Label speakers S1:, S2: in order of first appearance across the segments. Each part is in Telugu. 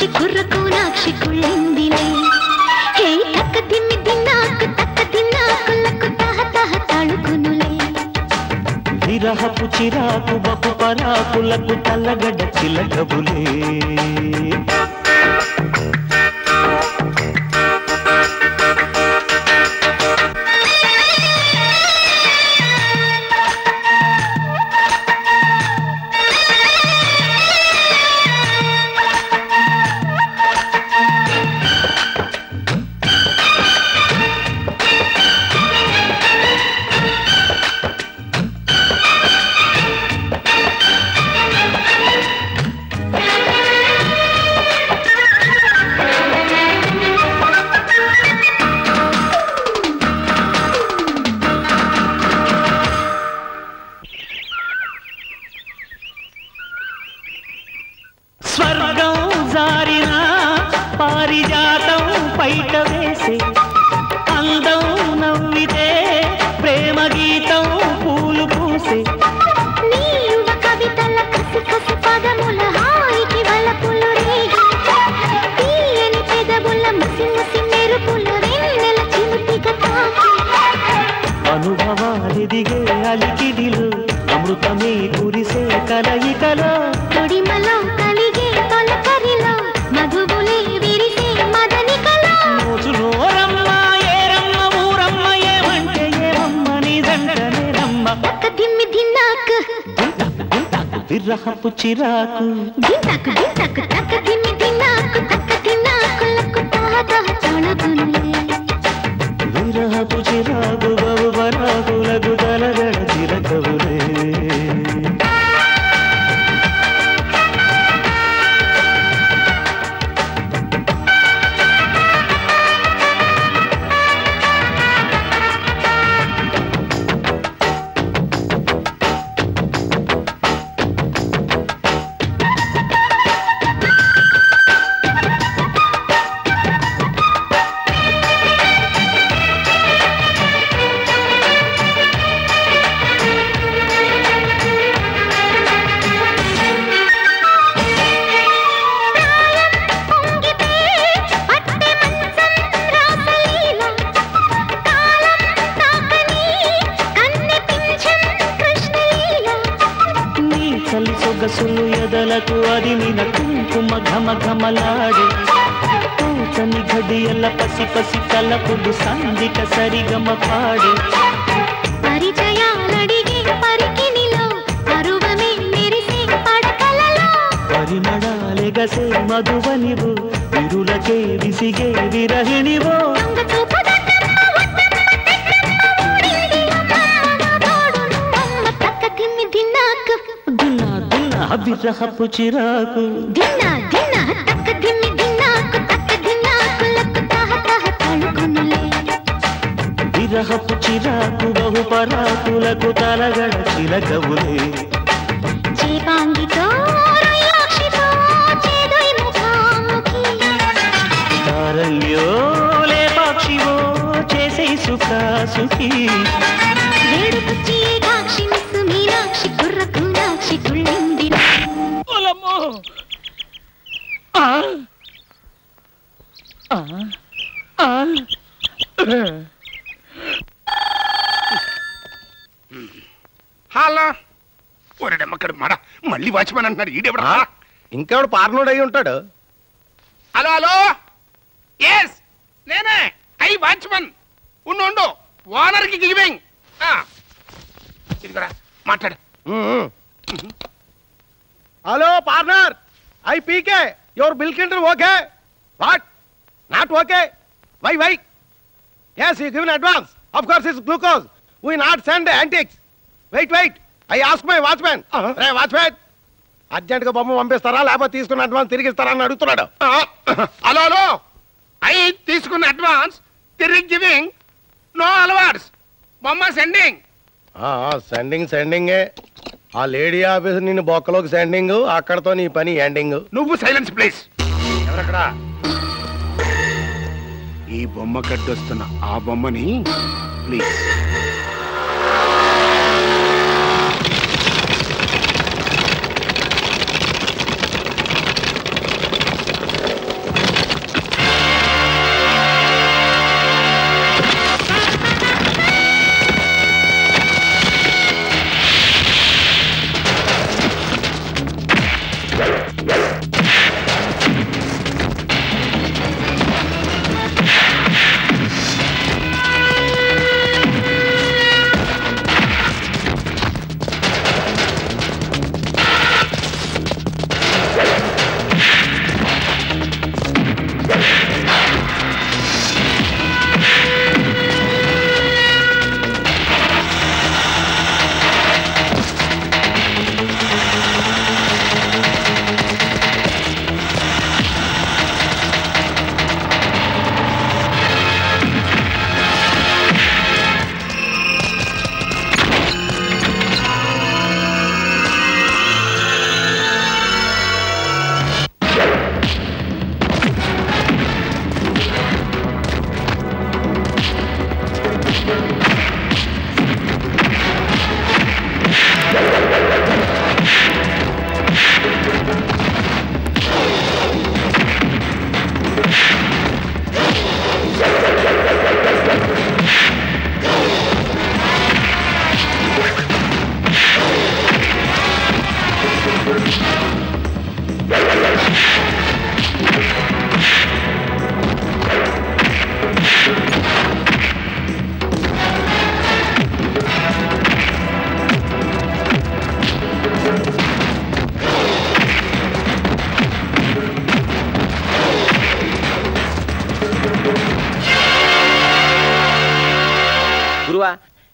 S1: మీనాక్షి కుర్రకు నాక్షి కుళ్ళిందిలే హే తక్క తిమ్మి తిన్నాకు తక్క తిన్నాకులకు తహ తహ తళుకునులే
S2: విరహపు చిరాకు బపు పరాకులకు తల్లగడ్డ చిలకబులే స్వర్గం జారిన పారిజాతం పైట వేసే అందం నవ్వితే ప్రేమ గీతం పూలు పూసే
S1: నీయువ కవితల కసి కసి పదముల హాయికి వలపులు రేగి తీయని పెదవుల ముసి ముసి మెరుపుల వెన్నెల చిలుపిక తాకి
S2: అనుభవాలిదిగే అలికిడిలు అమృతమే కురిసే కలయికలో
S1: తొడిమలో కలిగే తొలకరిలో మధుబులే విరిసే మదనికలో
S2: మోచునోరమ్మ ఏరమ్మ ఊరమ్మ ఏమంటే ఏమమ్మ నీ జంటనే రమ్మ
S1: తక్క దిమ్మి దిన్నాకు
S2: విరహపు చిరాకు
S1: దింతకు దింతకు తక్క దిమ్మి దిన్నాకు తక్క దిన్నాకులకు తహ తహ తొలగునులే
S2: విరహపు చిరాకు బహు పరాకులకు తలగడ చిరకవులే
S1: పొంగితే పట్టె మంచం రాసలీల కాలం తాకని కన్నె పింఛం కృష్ణలీల
S2: నీ చలి సొగసులు ఎదలకు అది నిన కుంకుమ ఘమ ఘమలాడు పూచని గడియల పసి పసి తలపులు సందిక సరిగమ పాడు
S1: పరిచయాలడిగే పరికినిలో పరువమే మెరిసే పడకలలో
S2: పరిమళాలెగసే మధువనివు విరులకే విసిగే విరహిణివో
S1: దొంగ చూపు దట్టమ్మ వట్టమ్మ తెట్టమ్మ ఊడింది అమ్మమ్మ తోడును అమ్మ తక్క తిమ్మి దిన్నాకు
S2: దున్నా దున్నా విరహపు చిరాకు
S1: దిన్నా దిన్నా తక్క దిమ్మి దిన్నాకు తక్క దిన్నాకులకు తహ తహ తళుకునులే
S2: విరహపు చిరాకు బహు పరాకులకు తలగడ చిలకవులే
S1: చేపాంగితో రొయ్యాక్షితో చేదొయ్ ముఖాముఖి
S2: తారల్యో లేపాక్షివో చేసే సుఖాసుఖీ
S1: వేడుపుచ్చి ఏకాక్షి మిస్సు మీనాక్షి కుర్రకు నాక్షి కుళ్ళింది
S3: పొలము ఆ ఆ ఆ
S4: హలో ఒరేడమ్మక్కడు మడ మళ్ళీ వాచ్మెన్ అంటున్నాడు ఈడెవడా
S5: ఇంకెవడు పార్నోడు అయి ఉంటాడు
S4: హలో హలో ఎస్ నేనే ఐ వాచ్మన్ ఉండు ఉండు ఓనర్కి గివింగ్ ఇదిగోరా మాట్లాడు
S5: hello partner I PK your bill counter okay what not okay why why yes you given advance of course it's glucose we not send antics wait wait I ask my watchmen రే వాచ్మెన్ అర్జెంట్ గా బొమ్మ పంపిస్తారా లేకపోతే తీసుకున్న అడ్వాన్స్ తిరిగి ఇస్తారా అని అడుగుతున్నాడు
S4: హలో హలో ఐ తీసుకున్న అడ్వాన్స్ తిరిగి గివింగ్ నో అలవార్స్ బొమ్మ సెండింగ్
S5: సెండింగ్ సెండింగే ఆ లేడీ ఆఫీస్ నిన్ను బొక్కలోకి సెండింగ్ అక్కడతో నీ పని ఎండింగ్
S4: నువ్వు సైలెన్స్ ప్లీజ్ ఎవరక్కడ ఈ బొమ్మ కట్టొస్తున్న ఆ బొమ్మని ప్లీజ్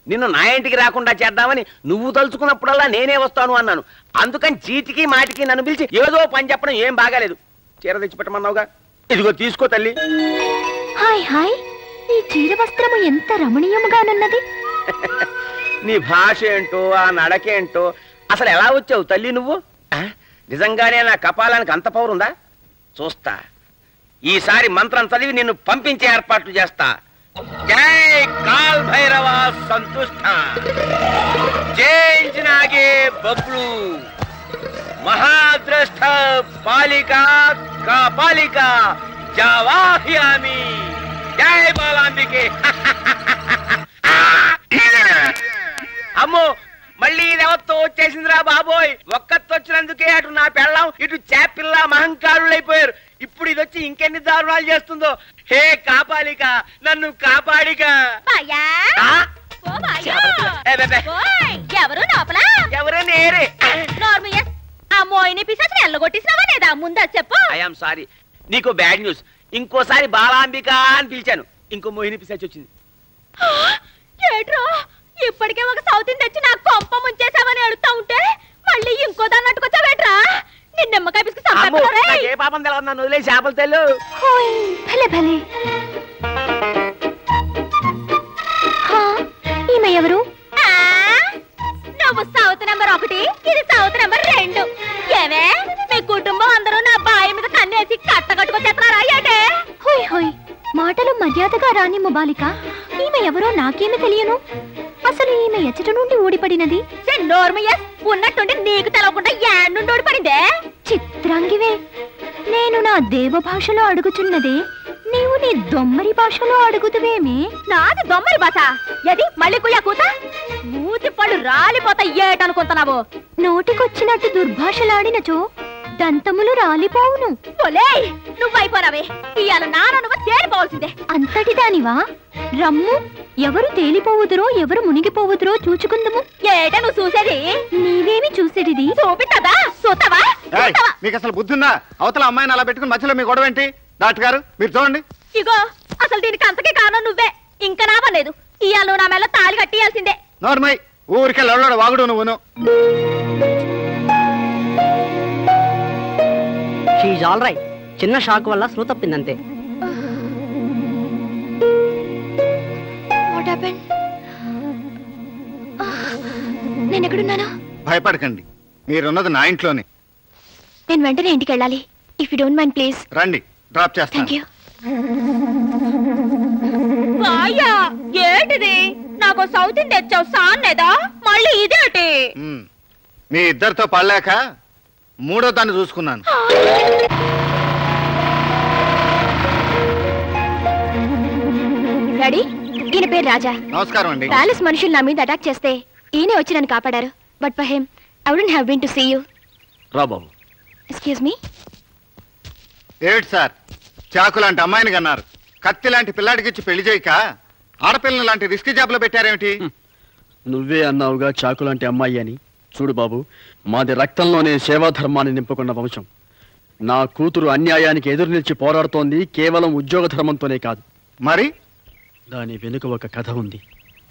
S6: నిన్ను నా ఇంటికి రాకుండా చేద్దామని నువ్వు తలుచుకున్నప్పుడల్లా నేనే వస్తాను అన్నాను అందుకని చీటికి మాటికి నన్ను పిలిచి ఏదో పని చెప్పడం ఏం బాగాలేదు చీర తెచ్చిపెట్టమన్నావుగా ఇదిగో తీసుకో తల్లి
S1: హాయ్ హాయ్ ఈ చీర వస్త్రము ఎంత రమణీయముగానున్నది
S6: నీ భాష ఏంటో ఆ నడకేంటో అసలు ఎలా వచ్చావు తల్లి నువ్వు ఆ? నిజంగానే నా కపాలానికి అంత పౌరుందా చూస్తా ఈసారి మంత్రం చదివి నిన్ను పంపించే ఏర్పాట్లు చేస్తా జై కాల్ భైరవ సంతుష్ట చేంజ్ నాగే బబ్లు మహాద్రష్ట పాలిక కాపాలిక జవాహ్యామి జై బాలాంబికే అమ్మో మళ్ళీ ఇది ఎవరితో వచ్చేసిందిరా బాబోయ్ ఒక్కతో వచ్చినందుకే అటు నా పెళ్ళం ఇటు చేపిల్ల మహంకారులైపోయారు ఇప్పుడు ఇది వచ్చి ఇంకెన్ని దారుణాలు చేస్తుందో హే కాపాలిక నన్ను కాపాడిక
S7: బాయా
S6: ఆ?
S7: ఓ బాయా
S6: ఏ బే బే.
S7: ఓయ్ ఎవరు లోపల
S6: ఎవరు నేరే
S7: నార్మల్ ఆ మోయిని పిశాచిని ఎల్లగొట్టేసినావా లేదా ముందా చెప్పు
S6: ఐఎమ్ సారీ నీకు బ్యాడ్ న్యూస్ ఇంకోసారి బాలాంబిక అని పిలిచాను ఇంకో మోహిని పిశాచి వచ్చింది
S7: ఏట్రో ఇప్పటికే ఒక సౌతిని తెచ్చి నాకు కొంప ముంచేసావని అడుగుతా ఉంటే మళ్ళీ ఇంకో దాన్ని అట్టుకొచ్చావేట్రా నిన్న నిమ్మకాయ పిసికి
S6: అమ్మో
S7: చంపేస్తారా రేయ్?
S6: నాకు ఏ పాపం తెలవదు నన్ను వదిలే చేపలు తెలు
S1: హోయ్ భలే భలే హా, ఈమె ఎవరు
S7: ఆ? నువ్వు సౌత్ నెంబర్ ఒకటి ఇది సౌత్ నెంబర్ రెండు ఏమే మీ కుటుంబం అందరూ నా బాయి మీద కన్నేసి కట్ట కట్టుకొచ్చేస్తున్నారా ఏంటే
S1: హోయ్ హోయ్ మాటలు మర్యాదగా రాని ముబాలిక ఈమె ఎవరో నాకేమి తెలియను అసలు ఈమె ఎచ్చట నుండి ఊడిపడినది
S7: నోర్మయ్యస్ ఉన్నట్టుండి నీకు తెలవకుండా యాడ్ ఓడిపడిందే
S1: చిత్రాంగివే నేను నా దేవ భాషలో అడుగుచున్నదే నీవు నీ దొమ్మరి భాషలో అడుగుతువేమే
S7: నాది దొమ్మరి బాస ఎది మళ్ళీ కుయ్యా కూత మూతి పళ్ళు రాలిపోతాయి ఏటనుకుంటున్నావు
S1: నోటికొచ్చినట్టు దుర్భాషలాడినచో దంతములు రాలిపోవును
S7: ఒలే నువ్వైపోనావే ఇవాళ నాన్న నువ్వు తేలిపోవాల్సిందే
S1: అంతటి దానివా రమ్ము ఎవరు తేలిపోవుదురో ఎవరు మునిగిపోవుదురో చూచుకుందుము
S7: ఏట నువ్వు చూసేది
S1: నీవేమి చూసేటిది
S7: చూపిస్తాదా చూస్తావా
S5: ఏయ్,
S7: చూస్తావా
S5: మీకు అసలు బుద్ధి ఉందా అవతల అమ్మాయిని అలా పెట్టుకుని మధ్యలో మీ గొడవ ఏంటి డాక్టర్ గారు మీరు చూడండి
S7: ఇగో అసలు దీనికి అంతకే కారణం నువ్వే ఇంకా నావలేదు ఇవాళ నువ్వు నా మెల్ల తాళి కట్టియాల్సిందే
S5: నోర్మై ఊరికే లొడలోడ వాగుడు నువ్వును
S8: షీజ్ ఆల్ రైట్ చిన్న షాక్ వల్ల స్పృహ తప్పిందంతే
S1: వాట్ హ్యాపెన్ నేను ఎక్కడున్నాను
S5: భయపడకండి మీరున్నది నా ఇంట్లోనే
S1: నేను వెంటనే ఇంటికి వెళ్ళాలి if you don't mind please
S5: రండి డ్రాప్
S1: థ్యాంక్
S5: చేస్తాను
S1: యూ
S7: వాయ్యా ఏంటిది నాకు సౌత్ ఇండియా తెచ్చావు సాన్నేదా మళ్ళీ ఇదేటి
S5: మ్మ్. మీ ఇద్దరితో పడలేక మూడో దాన్ని చూసుకున్నాను
S1: డాడీ ఈయన పేరు రాజా
S5: నమస్కారం అండి
S1: ప్యాలెస్ మనుషులు నా మీద అటాక్ చేస్తే ఈయనే వచ్చి నన్ను కాపాడారు but for him I wouldn't have been to see you
S3: రా బాబు
S1: ఎక్స్క్యూజ్ మీ
S5: ఏమిటి సార్ చాకు లాంటి అమ్మాయిని కన్నారు కత్తి లాంటి పిల్లాడికి ఇచ్చి పెళ్లి చేయక ఆడపిల్లని లాంటి రిస్క్ జాబ్ లో పెట్టారేమిటి
S3: నువ్వే అన్నావుగా చాకు లాంటి అమ్మాయి అని చూడు బాబు మాది రక్తంలోనే సేవా ధర్మాన్ని నింపుకున్న వంశం నా కూతురు అన్యాయానికి ఎదురు నిలిచి పోరాడుతోంది కేవలం ఉద్యోగ ధర్మంతోనే కాదు
S5: మరి
S3: దాని వెనుక ఒక కథ ఉంది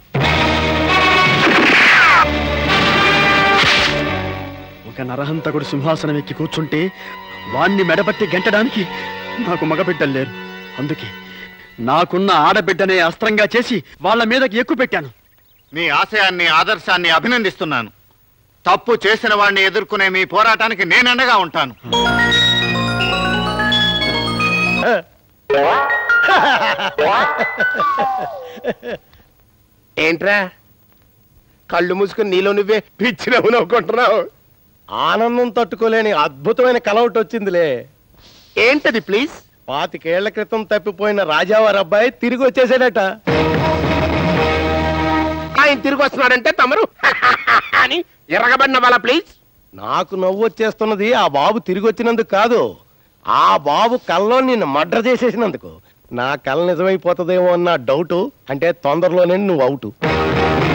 S3: ఒక నరహంతకుడు సింహాసనం ఎక్కి కూర్చుంటే వాణ్ణి మెడబట్టి గెంటడానికి నాకు మగబిడ్డలు లేరు అందుకే నాకున్న ఆడబిడ్డనే అస్త్రంగా చేసి వాళ్ళ మీదకి ఎక్కువ పెట్టాను
S5: మీ ఆశయాన్ని ఆదర్శాన్ని అభినందిస్తున్నాను తప్పు చేసిన వాడిని ఎదుర్కొనే మీ పోరాటానికి నేనండగా ఉంటాను
S4: ఏంట్రా కళ్ళు మూసుకుని నీలో నువ్వే పిచ్చి నవ్వు నవ్వుకుంటున్నావు
S5: ఆనందం తట్టుకోలేని అద్భుతమైన కలౌట్ వచ్చిందిలే
S4: ఏంటది ప్లీజ్
S5: పాతికేళ్ల క్రితం తప్పిపోయిన రాజావారి అబ్బాయి తిరిగి వచ్చేసాడట
S4: ఆయన తిరిగి వస్తున్నాడంటే తమరు అని ఎరగబడిన వాళ్ళ ప్లీజ్
S5: నాకు నవ్వు వచ్చేస్తున్నది ఆ బాబు తిరిగి వచ్చినందుకు కాదు ఆ బాబు కల్లో నిన్ను మడ్ర చేసేసినందుకు నా కళ నిజమైపోతుందేమో అన్న డౌట్ అంటే తొందరలోనే నువ్వు అవుట్